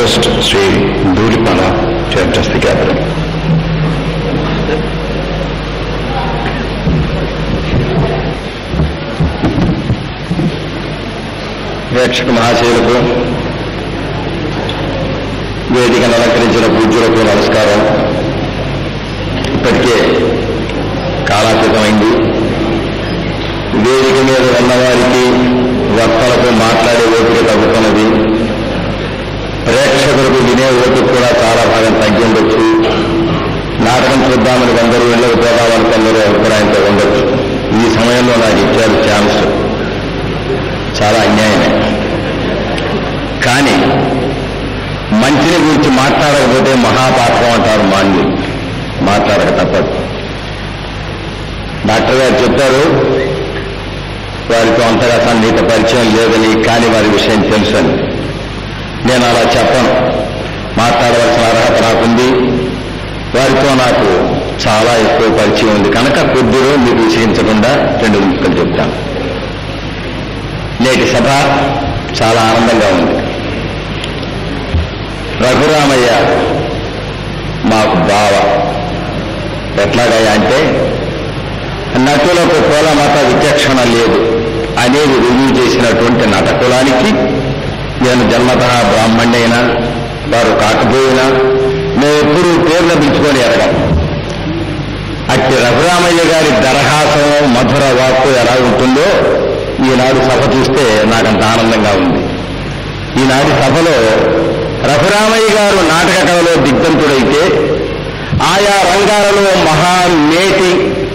request Sri Dhulipala to address the gathering. ప్రేక్షక మహాశయులకు వేదికను అలంకరించిన పూజ్యులకు నమస్కారం ఇప్పటికే కాలాతీతమైంది వేదిక మీద ఉన్నవారికి వక్తలకు మాట్లాడే ఓపిక తగ్గుతున్నది ప్రేక్షకులకు వినే ఓపిక కూడా చాలా భాగం తగ్గి ఉండొచ్చు నాటకం చూద్దామని కొందరు ఇళ్ళకు పోదామని కొందరు అభిప్రాయంతో ఉండొచ్చు ఈ సమయంలో నాకు ఇచ్చారు ఛాన్స్ చాలా అన్యాయమే కానీ మంచిని గురించి మాట్లాడకపోతే మహాపాఠం అంటారు మాండ్యులు మాట్లాడక తప్పదు డాక్టర్ గారు చెప్పారు వారితో అంతగా సన్నిహిత పరిచయం లేదని కానీ వారి విషయం తెలుసని నేను అలా చెప్పను మాట్లాడవలసిన అర్హత నాకుంది వారితో నాకు చాలా ఎక్కువ పరిచయం ఉంది కనుక కొద్దిగా మీకు విషయించకుండా రెండు ముక్కలు చెప్తాను నేటి సభ చాలా ఆనందంగా ఉంది రఘురామయ్య మాకు బావ ఎట్లాగయ్యా అంటే నటులకు కుల మత విచక్షణ లేదు అనేది రుజువు చేసినటువంటి నటకులానికి నేను జన్మత బ్రాహ్మణ్యైనా వారు కాకపోయినా మేము ఎప్పుడూ పేర్లు పిలుచుకొని ఎరగం అట్టి రఘురామయ్య గారి దరహాసం మధుర వాక్కు ఎలా ఉంటుందో ఈనాడు సభ చూస్తే నాకంత ఆనందంగా ఉంది ఈనాటి సభలో రఘురామయ్య గారు నాటక కళలో దిగ్ధంతుడైతే ఆయా రంగాలలో మహానేటి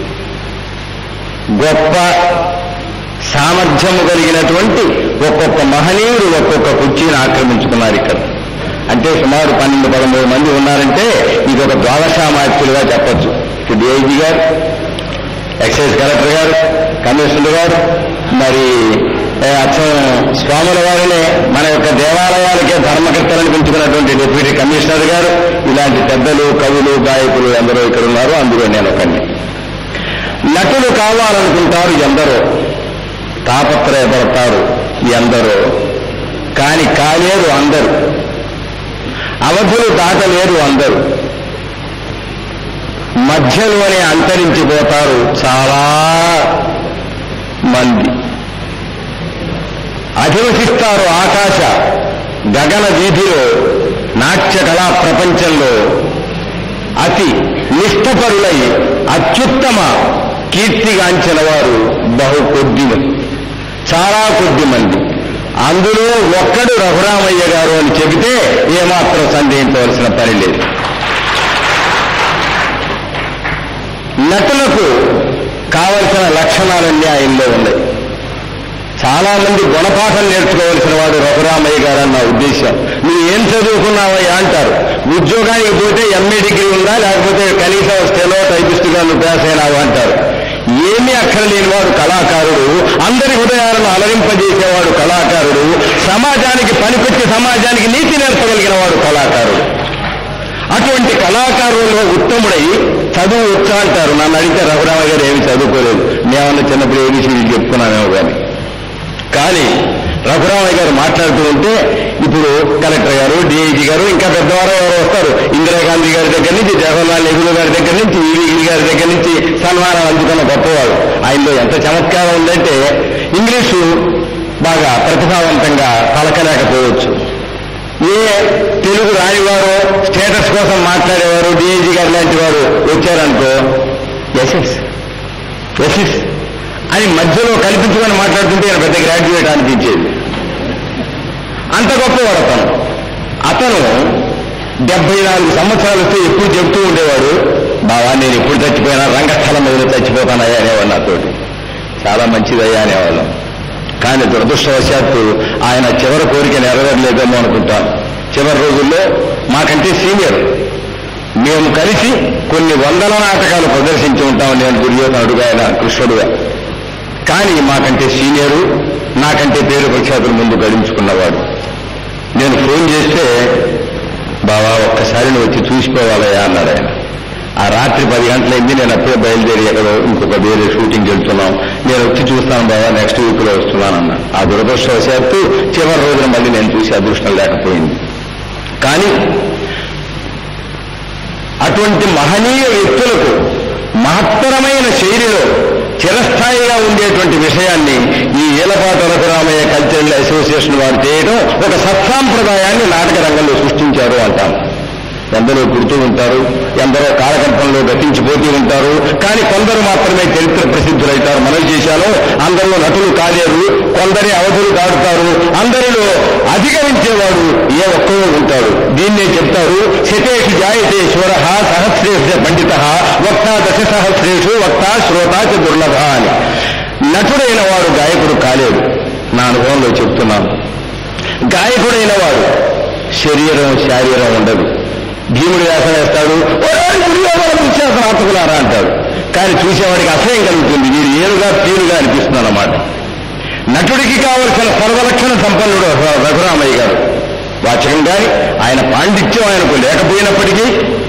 గొప్ప సామర్థ్యము కలిగినటువంటి ఒక్కొక్క మహనీయుడు ఒక్కొక్క కుర్చీని ఆక్రమించుకున్నారు ఇక్కడ అంటే సుమారు పన్నెండు పదమూడు మంది ఉన్నారంటే ఇది ఒక ద్వాదశామాత్యులుగా చెప్పొచ్చు ఇటు డిఐజీ గారు ఎక్సైజ్ కలెక్టర్ గారు కమిషనర్ గారు మరి ఏ, అచ్చం స్వాముల వారిని మన యొక్క దేవాలయాలకే ధర్మకర్తలను పెంచుకున్నటువంటి డిప్యూటీ కమిషనర్ గారు ఇలాంటి పెద్దలు కవులు గాయకులు ఎందరో ఇక్కడ ఉన్నారు అందులో నేను ఒకరిని నటులు కావాలనుకుంటారు ఎందరో తాపత్రయపడతారు ఎందరో కాని కాలేరు అందరు అవధులు దాటలేరు అందరు మధ్యలోనే అంతరించిపోతారు చాలా మంది అధివసిస్తారు ఆకాశ గగన వీధిలో నాట్య కళా ప్రపంచంలో అతి నిష్ఠపరులై అత్యుత్తమ కీర్తిగాంచిన వారు బహు కొద్ది మంది చాలా కొద్ది మంది అందులో ఒక్కడు రఘురామయ్య గారు అని చెబితే ఏమాత్రం సందేహించవలసిన పని లేదు నటులకు కావలసిన లక్షణాలన్నీ ఆయనలో ఉన్నాయి చాలా మంది గుణపాఠం నేర్చుకోవలసిన వాడు రఘురామయ్య గారు అన్న ఉద్దేశం నువ్వు ఏం చదువుకున్నావయ్యా అంటారు ఉద్యోగానికి పోతే ఎంఏ డిగ్రీ ఉందా లేకపోతే కనీసం స్టెలో టైపిస్ట్గా నువ్వు పాస్ అయినావు అంటారు ఏమీ అక్కర్లేని వాడు కళాకారుడు అందరి హృదయాలను అలరింపజేసేవాడు కళాకారుడు సమాజానికి పనికొచ్చి సమాజానికి నీతి నేర్పగలిగిన వాడు కళాకారుడు అటువంటి కళాకారుల్లో ఉత్తముడై చదువు వచ్చా అంటారు నన్ను అడిగితే రఘురామయ్య గారు ఏమి చదువుకోలేదు మేమన్నా చిన్నప్పుడు ఏబీసీడీ చెప్పుకున్నామేమో కానీ కానీ రఘురామయ్య గారు మాట్లాడుతూ ఉంటే ఇప్పుడు కలెక్టర్ గారు డిఐజీ గారు ఇంకా పెద్దవారు ఎవరు వస్తారు ఇందిరాగాంధీ గారి దగ్గర నుంచి జవహర్లాల్ నెహ్రూ గారి దగ్గర నుంచి ఈవీ గారి దగ్గర నుంచి సన్మానం అందుకున్న గొప్పవాడు ఆయనలో ఎంత చమత్కారం ఉందంటే ఇంగ్లీషు బాగా ప్రతిభావంతంగా పలకలేకపోవచ్చు ఏ తెలుగు రానివారు స్టేటస్ కోసం మాట్లాడేవారు డిఐజీ గారు లాంటి వారు వచ్చారనుకో ఎస్ఎస్ ఎస్ఎస్ అని మధ్యలో కల్పించుకొని మాట్లాడుతుంటే ఆయన పెద్ద గ్రాడ్యుయేట్ అనిపించేది అంత గొప్పవాడు అతను అతను డెబ్బై నాలుగు సంవత్సరాలు వస్తే ఎప్పుడు చెప్తూ ఉండేవాడు బావా నేను ఎప్పుడు చచ్చిపోయినా రంగస్థలం మీద చచ్చిపోతానయ్యా అనేవాడు నాతోటి చాలా మంచిదయ్యా అనేవాళ్ళం కానీ దురదృష్టవశాత్తు ఆయన చివరి కోరిక నెరవేరలేదేమో అనుకుంటాను చివరి రోజుల్లో మాకంటే సీనియర్ మేము కలిసి కొన్ని వందల నాటకాలు ప్రదర్శించి ఉంటాం నేను దుర్యోధనుడుగా ఆయన కృష్ణుడుగా కానీ మాకంటే సీనియరు నాకంటే పేరు ప్రఖ్యాతులు ముందు గడించుకున్నవాడు నేను ఫోన్ చేస్తే బావా ఒక్కసారి నువ్వు వచ్చి చూసిపోవాలయ్యా అన్నాడు ఆయన ఆ రాత్రి పది గంటలైంది నేను అప్పుడే బయలుదేరి ఎక్కడో ఇంకొక వేరే షూటింగ్ వెళ్తున్నాం నేను వచ్చి చూస్తాను బాబా నెక్స్ట్ వీక్ లో వస్తున్నానన్నా ఆ దురదృష్టవశాత్తు చివరి రోజున మళ్ళీ నేను చూసి అదృష్టం లేకపోయింది కానీ అటువంటి మహనీయ వ్యక్తులకు మహత్తరమైన శైలిలో చిరస్థాయిగా ఉండేటువంటి విషయాన్ని ఈ ఏలపాట రఘురామయ్య కల్చరల్ అసోసియేషన్ వారు చేయడం ఒక సత్సాంప్రదాయాన్ని నాటక రంగంలో సృష్టించారు అంటాం ఎందరో పుడుతూ ఉంటారు ఎందరో కాలకంపంలో గతించిపోతూ ఉంటారు కానీ కొందరు మాత్రమే చరిత్ర ప్రసిద్ధులైతారు మనం చేశాను అందరూ నటులు కాలేరు కొందరి అవధులు దాటుతారు అందరిలో అధిగమించేవాడు ఏ ఒక్కరో ఉంటాడు దీన్నే చెప్తారు శతేషు జాయతే శూర సహస్రేష పండిత వక్త దశ సహస్రేషు వక్త శ్రోత చ దుర్లభ అని నటుడైన వాడు గాయకుడు కాలేడు నా అనుభవంలో చెప్తున్నాను గాయకుడైన వాడు శరీరం శారీరం ఉండదు భీముడు వేసం వేస్తాడు విశ్వాసనాథకులారా అంటాడు కానీ చూసేవాడికి అసహ్యం కలుగుతుంది వీడు ఏరుగా తీరుగా అనిపిస్తుంది అన్నమాట నటుడికి కావలసిన సర్వలక్షణ సంపన్నుడు రఘురామయ్య గారు వాచకం కానీ ఆయన పాండిత్యం ఆయనకు లేకపోయినప్పటికీ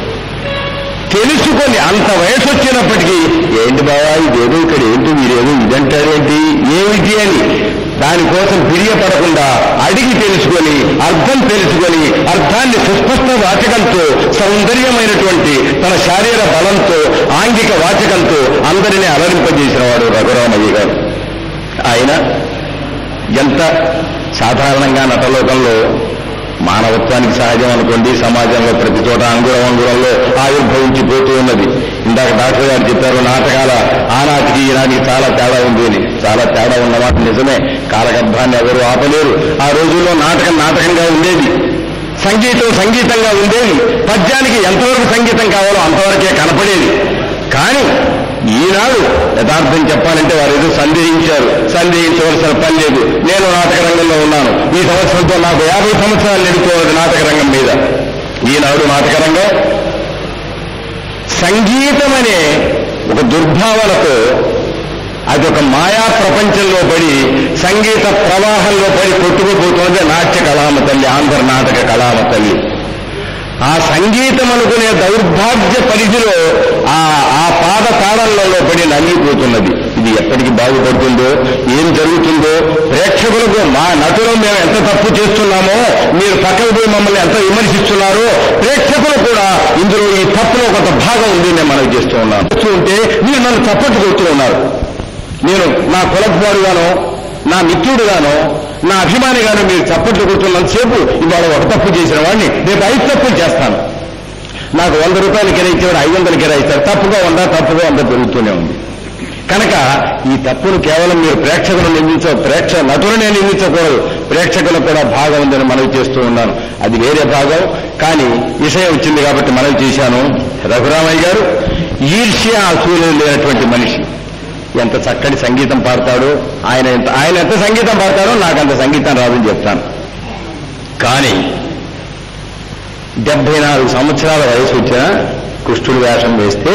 తెలుసుకొని అంత వయసు వచ్చినప్పటికీ ఏంటి బావా ఇదేదో ఇక్కడ ఏంటి మీరేదో ఇదంటారేంటి ఏమిటి అని దానికోసం పిరియపడకుండా అడిగి తెలుసుకొని అర్థం తెలుసుకొని అర్థాన్ని సుస్పష్ట వాచకంతో సౌందర్యమైనటువంటి తన శారీర బలంతో ఆంగిక వాచకంతో అందరినీ అలరింపజేసిన వాడు రఘురామయ్య గారు ఆయన ఎంత సాధారణంగా నటలోకంలో మానవత్వానికి సహజం అనుకోండి సమాజంలో ప్రతి చోట అంగుళం అంగుళంలో ఆవిర్భవించిపోతూ ఉన్నది ఇందాక డాక్టర్ గారు చెప్పారు నాటకాల ఆనాటికి ఈనాటికి చాలా తేడా ఉంది అని చాలా తేడా ఉన్నమాట నిజమే కాలగర్భాన్ని ఎవరు ఆపలేరు ఆ రోజుల్లో నాటకం నాటకంగా ఉండేది సంగీతం సంగీతంగా ఉండేది పద్యానికి ఎంతవరకు సంగీతం కావాలో అంతవరకే కనపడేది కానీ ఈనాడు యథార్థం చెప్పాలంటే వారు ఏదో సందేహించారు సందేహించవలసిన పని లేదు నేను నాటక రంగంలో ఉన్నాను ఈ సంవత్సరంతో నాకు యాభై సంవత్సరాలు నడుపుకోవాలి నాటక రంగం మీద ఈనాడు నాటక రంగం సంగీతం అనే ఒక దుర్భావనతో అది ఒక మాయా ప్రపంచంలో పడి సంగీత ప్రవాహంలో పడి కొట్టుకుపోతున్నది నాట్య కళామ తల్లి ఆంధ్ర నాటక కళామ తల్లి ఆ సంగీతం అనుకునే దౌర్భాగ్య పరిధిలో ఆ ఆ పాద తాళంలలో పడి నలిగిపోతున్నది ఇది ఎప్పటికి బాగుపడుతుందో ఏం జరుగుతుందో ప్రేక్షకులకు మా నటులు మేము ఎంత తప్పు చేస్తున్నామో మీరు పక్కకు పోయి మమ్మల్ని ఎంత విమర్శిస్తున్నారో ప్రేక్షకులు కూడా ఇందులో ఈ తప్పులో కొంత భాగం ఉంది నేను మనవి చేస్తూ ఉన్నాను చూస్తూ ఉంటే మీరు నన్ను చప్పట్లు కొడుతూ ఉన్నారు నేను నా కులకుమారుగానో నా మిత్రుడుగానో నా అభిమానిగానో మీరు చప్పట్లు కొడుతున్నంతసేపు ఇవాళ ఒక తప్పు చేసిన వాడిని రేపు ఐదు తప్పులు చేస్తాను నాకు వంద రూపాయలు కిరాయిచ్చేవాడు ఐదు వందలు కిరాయిస్తారు తప్పుగా ఉందా తప్పుగా ఉందా పెరుగుతూనే ఉంది కనుక ఈ తప్పును కేవలం మీరు ప్రేక్షకులు నిందించ ప్రేక్ష నటులనే నిందించకూడదు ప్రేక్షకులకు కూడా భాగం ఉందని మనవి చేస్తూ ఉన్నాను అది వేరే భాగం కానీ విషయం వచ్చింది కాబట్టి మనవి చేశాను రఘురామయ్య గారు ఈర్ష్య అసూలు లేనటువంటి మనిషి ఎంత చక్కటి సంగీతం పాడతాడో ఆయన ఎంత ఆయన ఎంత సంగీతం పాడతాడో నాకు అంత సంగీతం రాదని చెప్తాను కానీ డెబ్బై నాలుగు సంవత్సరాల వయసు వచ్చిన కృష్ణుడు వేషం వేస్తే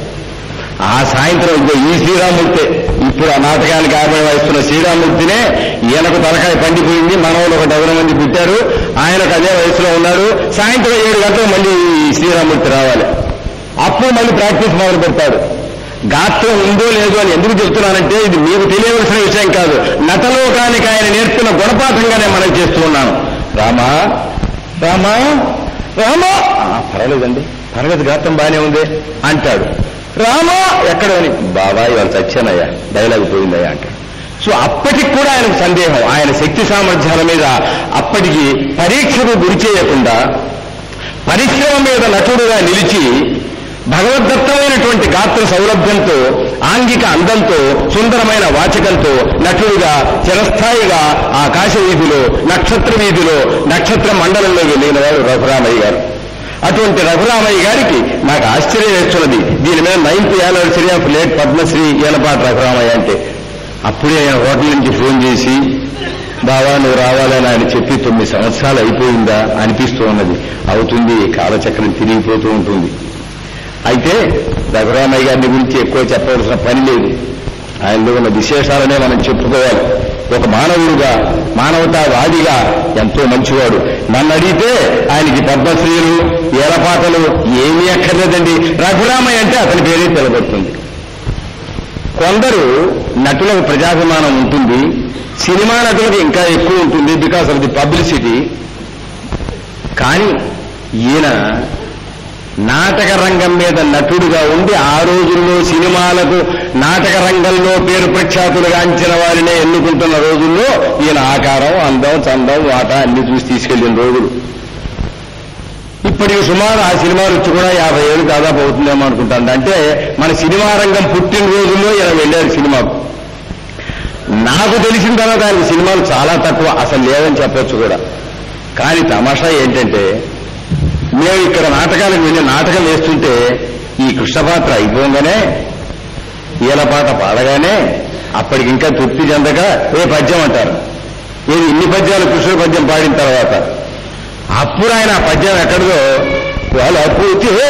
ఆ సాయంత్రం ఇదిగో ఈ శ్రీరామూర్తి ఇప్పుడు ఆ నాటకానికి ఆమె వహిస్తున్న శ్రీరామూర్తినే ఈయనకు తలకాయ పండిపోయింది మనవలు ఒక డజన మంది పుట్టారు ఆయనకు అదే వయసులో ఉన్నాడు సాయంత్రం ఏడు గంటలకు మళ్ళీ ఈ శ్రీరామూర్తి రావాలి అప్పుడు మళ్ళీ ప్రాక్టీస్ మొదలు పెడతాడు గాత్రం ఉందో లేదో అని ఎందుకు చెప్తున్నానంటే ఇది మీకు తెలియవలసిన విషయం కాదు నటలోకానికి ఆయన నేర్పిన గుణపాఠంగానే మనం చేస్తూ ఉన్నాను రామా రామా రామా ఆ, పర్వాలేదండి పర్వాలేదు గాత్రం బాగానే ఉంది అంటాడు రామా ఎక్కడో అని బాబా ఇవాళ చచ్చానయ్యా డైలాగ్ పోయిందయ్యా అంటాడు సో అప్పటికి కూడా ఆయనకు సందేహం ఆయన శక్తి సామర్థ్యాల మీద అప్పటికి పరీక్షకు గురి చేయకుండా పరిశ్రమ మీద నటుడుగా నిలిచి భగవద్దత్తమైనటువంటి గాత్ర సౌలభ్యంతో ఆంగిక అందంతో సుందరమైన వాచకంతో నటుడుగా చిరస్థాయిగా ఆకాశ వీధిలో నక్షత్ర వీధిలో నక్షత్ర మండలంలో వెళ్ళిన వాడు రఘురామయ్య గారు అటువంటి రఘురామయ్య గారికి నాకు ఆశ్చర్యం వేస్తున్నది దీని మీద ninth anniversary of late Padmashri Elapati Raghuramayya అంటే అప్పుడే ఆయన హోటల్ నుంచి ఫోన్ చేసి బావా నువ్వు రావాలని ఆయన చెప్పి తొమ్మిది సంవత్సరాలు అయిపోయిందా అనిపిస్తూ ఉన్నది అవుతుంది కాలచక్రం తిరిగిపోతూ ఉంటుంది అయితే రఘురామయ్య గారిని గురించి ఎక్కువ చెప్పవలసిన పని లేదు ఆయనలో ఉన్న విశేషాలనే మనం చెప్పుకోవాలి ఒక మానవుడుగా మానవతావాదిగా ఎంతో మంచివాడు నన్ను అడిగితే ఆయనకి పద్మశ్రీలు ఏలపాటలు ఏమీ అక్కర్లేదండి రఘురామయ్య అంటే అతని పేరే తెలబడుతుంది కొందరు నటులకు ప్రజాభిమానం ఉంటుంది సినిమా నటులకు ఇంకా ఎక్కువ ఉంటుంది బికాస్ ఆఫ్ ది పబ్లిసిటీ కానీ ఈయన నాటక రంగం మీద నటుడుగా ఉండి ఆ రోజుల్లో సినిమాలకు నాటక రంగంలో పేరు ప్రఖ్యాతులుగాంచిన వారినే ఎన్నుకుంటున్న రోజుల్లో ఈయన ఆకారం అందం చందం వాట అన్ని చూసి తీసుకెళ్లిన రోజులు ఇప్పటికి సుమారు ఆ సినిమాలు వచ్చి కూడా యాభై ఏళ్ళు దాదాపు అవుతుందేమో అనుకుంటాను అంటే మన సినిమా రంగం పుట్టిన రోజుల్లో ఈయన వెళ్ళారు సినిమాకు నాకు తెలిసిన తర్వాత ఆయన సినిమాలు చాలా తక్కువ అసలు లేవని చెప్పొచ్చు కూడా కానీ తమాషా ఏంటంటే మేము ఇక్కడ నాటకాలకు వెళ్ళి నాటకం వేస్తుంటే ఈ కృష్ణపాత్ర అయిపోగానే ఈలపాట పాడగానే అప్పటికి ఇంకా తృప్తి చెందక ఏ పద్యం అంటారు ఏది ఇన్ని పద్యాలు కృష్ణుడు పద్యం పాడిన తర్వాత అప్పుడు ఆయన ఆ పద్యం ఎక్కడిదో వలపు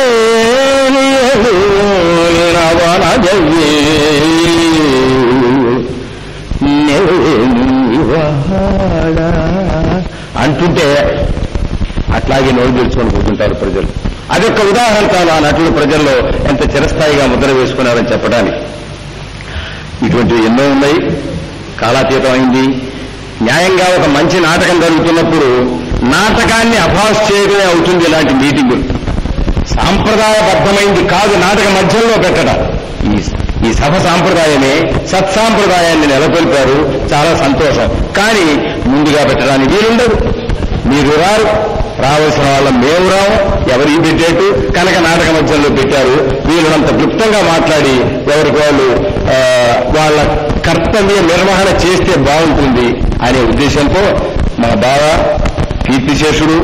అంటుంటే అట్లాగే నోరు తెలుసుకొని కూర్చుంటారు ప్రజలు అదొక ఉదాహరణ చాలు ఆ నటులు ప్రజల్లో ఎంత చిరస్థాయిగా ముద్ర వేసుకున్నారని చెప్పడానికి ఇటువంటివి ఎన్నో ఉన్నాయి కాలాతీతం అయింది న్యాయంగా ఒక మంచి నాటకం జరుగుతున్నప్పుడు నాటకాన్ని అభాస్ చేయడమే అవుతుంది ఇలాంటి మీటింగులు సాంప్రదాయబద్ధమైంది కాదు నాటక మధ్యలో పెట్టడం ఈ ఈ సభ సాంప్రదాయమే సత్సాంప్రదాయాన్ని నెలకొల్పారు చాలా సంతోషం కానీ ముందుగా పెట్టడానికి వీలుండదు మీరు రారు రావాల్సిన వాళ్ళ మేము రాము ఎవరికి పెట్టేట్టు కనుక నాటక మధ్యంలో పెట్టారు వీళ్ళంత క్లుప్తంగా మాట్లాడి ఎవరికి వాళ్ళు ఆ, వాళ్ళ కర్తవ్య నిర్వహణ చేస్తే బాగుంటుంది అనే ఉద్దేశంతో మా బావ కీర్తిశేషుడు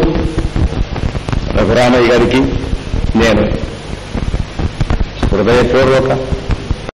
రఘురామయ్య గారికి నేను హృదయపూర్వక